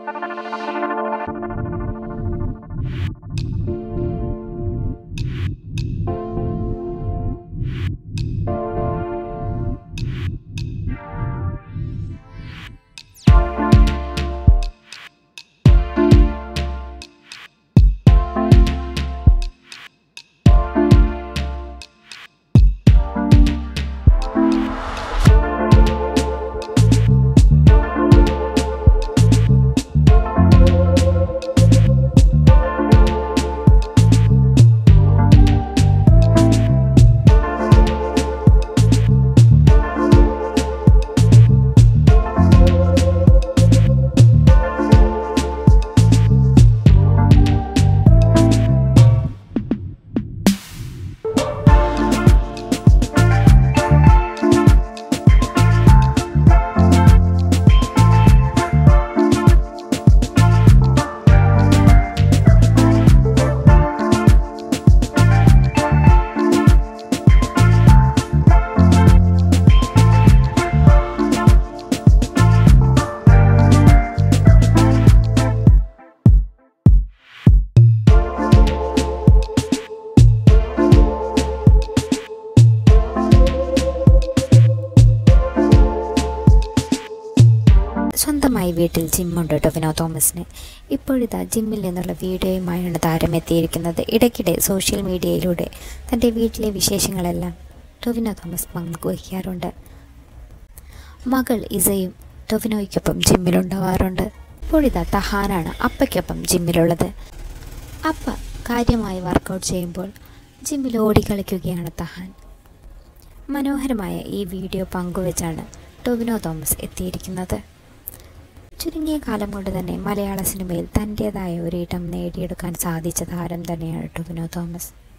സ്വന്തമായി വീട്ടിൽ ജിമ്മുണ്ട് ടൊവിനോ തോമസിന് ഇപ്പോഴിതാ ജിമ്മിൽ നിന്നുള്ള വീഡിയോയുമായാണ് താരം എത്തിയിരിക്കുന്നത് ഇടയ്ക്കിടെ സോഷ്യൽ മീഡിയയിലൂടെ തൻ്റെ വീട്ടിലെ വിശേഷങ്ങളെല്ലാം ടൊവിനോ തോമസ് പങ്കുവയ്ക്കാറുണ്ട് മകൾ ഇസയും ടൊവിനോയ്ക്കൊപ്പം ജിമ്മിലുണ്ടാവാറുണ്ട് ഇപ്പോഴിതാ തഹാനാണ് അപ്പയ്ക്കൊപ്പം ജിമ്മിലുള്ളത് അപ്പ കാര്യമായി വർക്കൗട്ട് ചെയ്യുമ്പോൾ ജിമ്മിൽ ഓടിക്കളിക്കുകയാണ് തഹാൻ മനോഹരമായ ഈ വീഡിയോ പങ്കുവച്ചാണ് ടൊവിനോ തോമസ് എത്തിയിരിക്കുന്നത് ചുരുങ്ങിയ കാലം കൊണ്ട് തന്നെ മലയാള സിനിമയിൽ തൻ്റേതായ ഒരിടം നേടിയെടുക്കാൻ സാധിച്ച താരം തന്നെയാണ് ടൊവിനോ തോമസ്